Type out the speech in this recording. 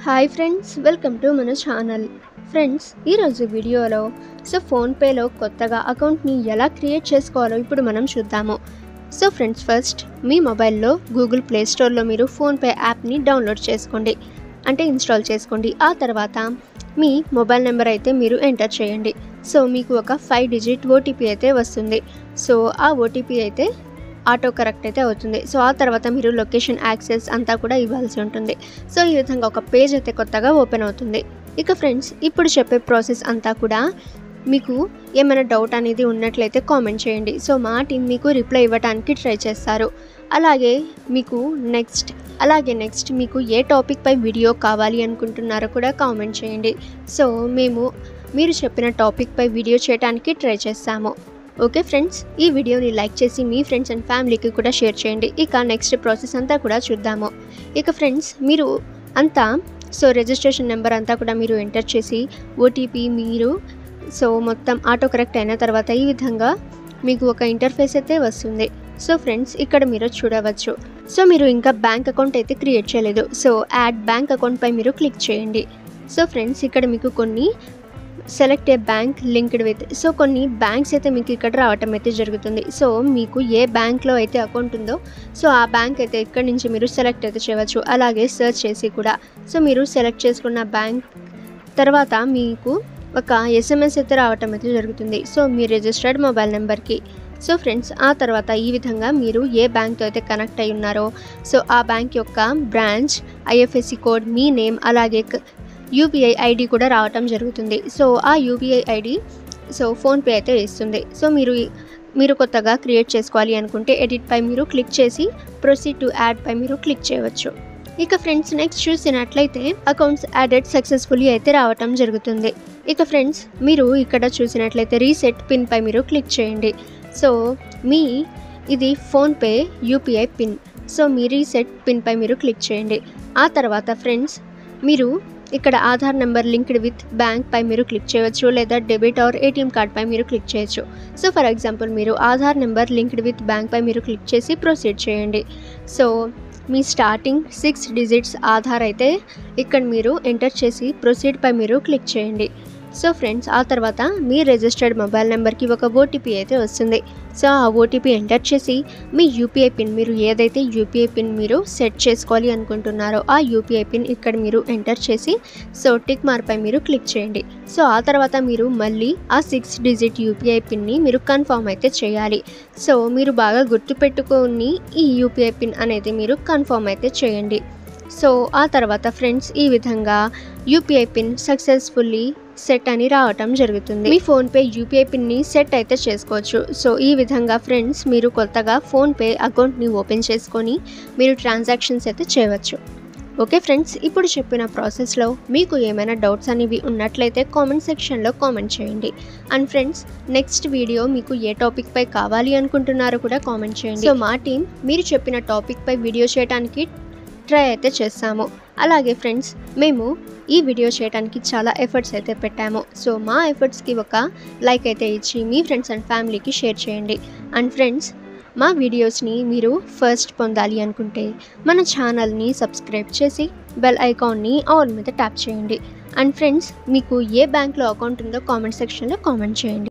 hi friends welcome to మన channel friends ఈరోజు వీడియోలో సో ఫోన్పేలో కొత్తగా అకౌంట్ని ఎలా క్రియేట్ చేసుకోవాలో ఇప్పుడు మనం చూద్దాము సో ఫ్రెండ్స్ ఫస్ట్ మీ మొబైల్లో గూగుల్ ప్లే స్టోర్లో మీరు ఫోన్పే యాప్ని డౌన్లోడ్ చేసుకోండి అంటే ఇన్స్టాల్ చేసుకోండి ఆ తర్వాత మీ మొబైల్ నెంబర్ అయితే మీరు ఎంటర్ చేయండి సో మీకు ఒక ఫైవ్ డిజిట్ ఓటీపీ అయితే వస్తుంది సో ఆ ఓటీపీ అయితే ఆటో కరెక్ట్ అయితే అవుతుంది సో ఆ తర్వాత మీరు లొకేషన్ యాక్సెస్ అంతా కూడా ఇవ్వాల్సి ఉంటుంది సో ఈ విధంగా ఒక పేజ్ అయితే కొత్తగా ఓపెన్ అవుతుంది ఇక ఫ్రెండ్స్ ఇప్పుడు చెప్పే ప్రాసెస్ అంతా కూడా మీకు ఏమైనా డౌట్ అనేది ఉన్నట్లయితే కామెంట్ చేయండి సో మా టీం మీకు రిప్లై ఇవ్వడానికి ట్రై చేస్తారు అలాగే మీకు నెక్స్ట్ అలాగే నెక్స్ట్ మీకు ఏ టాపిక్ పై వీడియో కావాలి అనుకుంటున్నారో కూడా కామెంట్ చేయండి సో మేము మీరు చెప్పిన టాపిక్ పై వీడియో చేయడానికి ట్రై చేస్తాము ఓకే ఫ్రెండ్స్ ఈ వీడియోని లైక్ చేసి మీ ఫ్రెండ్స్ అండ్ ఫ్యామిలీకి కూడా షేర్ చేయండి ఇక నెక్స్ట్ ప్రాసెస్ అంతా కూడా చూద్దాము ఇక ఫ్రెండ్స్ మీరు అంతా సో రిజిస్ట్రేషన్ నెంబర్ అంతా కూడా మీరు ఎంటర్ చేసి ఓటీపీ మీరు సో మొత్తం ఆటో కరెక్ట్ అయిన తర్వాత ఈ విధంగా మీకు ఒక ఇంటర్ఫేస్ అయితే వస్తుంది సో ఫ్రెండ్స్ ఇక్కడ మీరు చూడవచ్చు సో మీరు ఇంకా బ్యాంక్ అకౌంట్ అయితే క్రియేట్ చేయలేదు సో యాడ్ బ్యాంక్ అకౌంట్పై మీరు క్లిక్ చేయండి సో ఫ్రెండ్స్ ఇక్కడ మీకు కొన్ని select a bank linked with so కొన్ని బ్యాంక్స్ అయితే మీకు ఇక్కడ రావటం అయితే జరుగుతుంది సో మీకు ఏ బ్యాంక్లో అయితే అకౌంట్ ఉందో సో ఆ బ్యాంక్ అయితే ఇక్కడ నుంచి మీరు సెలెక్ట్ అయితే చేయవచ్చు అలాగే సెర్చ్ చేసి కూడా సో మీరు సెలెక్ట్ చేసుకున్న బ్యాంక్ తర్వాత మీకు ఒక ఎస్ఎంఎస్ అయితే రావటం అయితే జరుగుతుంది సో మీ రిజిస్టర్డ్ మొబైల్ నెంబర్కి సో ఫ్రెండ్స్ ఆ తర్వాత ఈ విధంగా మీరు ఏ బ్యాంక్తో అయితే కనెక్ట్ అయి ఉన్నారో సో ఆ బ్యాంక్ యొక్క బ్రాంచ్ ఐఎఫ్ఎస్సి కోడ్ మీ నేమ్ అలాగే యూపీఐ ఐడి కూడా రావటం జరుగుతుంది సో ఆ యూపీఐ ఐడి సో ఫోన్పే అయితే ఇస్తుంది సో మీరు మీరు కొత్తగా క్రియేట్ చేసుకోవాలి అనుకుంటే ఎడిట్ పై మీరు క్లిక్ చేసి ప్రొసీడ్ టు యాడ్ పై మీరు క్లిక్ చేయవచ్చు ఇక ఫ్రెండ్స్ నెక్స్ట్ చూసినట్లయితే అకౌంట్స్ యాడెడ్ సక్సెస్ఫుల్లీ అయితే రావటం జరుగుతుంది ఇక ఫ్రెండ్స్ మీరు ఇక్కడ చూసినట్లయితే రీసెట్ పిన్ పై మీరు క్లిక్ చేయండి సో మీ ఇది ఫోన్పే యూపీఐ పిన్ సో మీ రీసెట్ పిన్ పై మీరు క్లిక్ చేయండి ఆ తర్వాత ఫ్రెండ్స్ మీరు ఇక్కడ Aadhaar number linked with bank పై మీరు క్లిక్ చేయవచ్చు లేదా డెబిట్ ఆర్ ఏటీఎం కార్డ్ పై మీరు క్లిక్ చేయొచ్చు సో ఫర్ ఎగ్జాంపుల్ మీరు Aadhaar number linked with bank పై మీరు క్లిక్ చేసి ప్రొసీడ్ చేయండి సో మీ స్టార్టింగ్ సిక్స్ డిజిట్స్ ఆధార్ అయితే ఇక్కడ మీరు ఎంటర్ చేసి ప్రొసీడ్ పై మీరు క్లిక్ చేయండి సో ఫ్రెండ్స్ ఆ తర్వాత మీ రిజిస్టర్డ్ మొబైల్ నెంబర్కి ఒక ఓటీపీ అయితే వస్తుంది సో ఆ ఓటీపీ ఎంటర్ చేసి మీ యూపీఐ పిన్ మీరు ఏదైతే యూపీఐ పిన్ మీరు సెట్ చేసుకోవాలి అనుకుంటున్నారో ఆ యూపీఐ పిన్ ఇక్కడ మీరు ఎంటర్ చేసి సో టిక్ మార్పై మీరు క్లిక్ చేయండి సో ఆ తర్వాత మీరు మళ్ళీ ఆ సిక్స్ డిజిట్ యూపీఐ పిన్ని మీరు కన్ఫర్మ్ అయితే చేయాలి సో మీరు బాగా గుర్తుపెట్టుకొని ఈ యూపీఐ పిన్ అనేది మీరు కన్ఫర్మ్ అయితే చేయండి సో ఆ తర్వాత ఫ్రెండ్స్ ఈ విధంగా యూపీఐ పిన్ సక్సెస్ఫుల్లీ సెట్ అని రావటం జరుగుతుంది మీ ఫోన్పే యూపీఐ పిన్ని సెట్ అయితే చేసుకోవచ్చు సో ఈ విధంగా ఫ్రెండ్స్ మీరు కొత్తగా ఫోన్పే అకౌంట్ని ఓపెన్ చేసుకొని మీరు ట్రాన్సాక్షన్స్ అయితే చేయవచ్చు ఓకే ఫ్రెండ్స్ ఇప్పుడు చెప్పిన ప్రాసెస్లో మీకు ఏమైనా డౌట్స్ అనేవి ఉన్నట్లయితే కామెంట్ సెక్షన్లో కామెంట్ చేయండి అండ్ ఫ్రెండ్స్ నెక్స్ట్ వీడియో మీకు ఏ టాపిక్ పై కావాలి అనుకుంటున్నారో కూడా కామెంట్ చేయండి సో మా టీం మీరు చెప్పిన టాపిక్ పై వీడియో చేయడానికి ట్రై అయితే చేస్తాము అలాగే ఫ్రెండ్స్ మేము ఈ వీడియో చేయడానికి చాలా ఎఫర్ట్స్ అయితే పెట్టాము సో మా ఎఫర్ట్స్కి ఒక లైక్ అయితే ఇచ్చి మీ ఫ్రెండ్స్ అండ్ ఫ్యామిలీకి షేర్ చేయండి అండ్ ఫ్రెండ్స్ మా వీడియోస్ని మీరు ఫస్ట్ పొందాలి అనుకుంటే మన ఛానల్ని సబ్స్క్రైబ్ చేసి బెల్ ఐకాన్ని ఆల్ మీద ట్యాప్ చేయండి అండ్ ఫ్రెండ్స్ మీకు ఏ బ్యాంక్లో అకౌంట్ ఉందో కామెంట్ సెక్షన్లో కామెంట్ చేయండి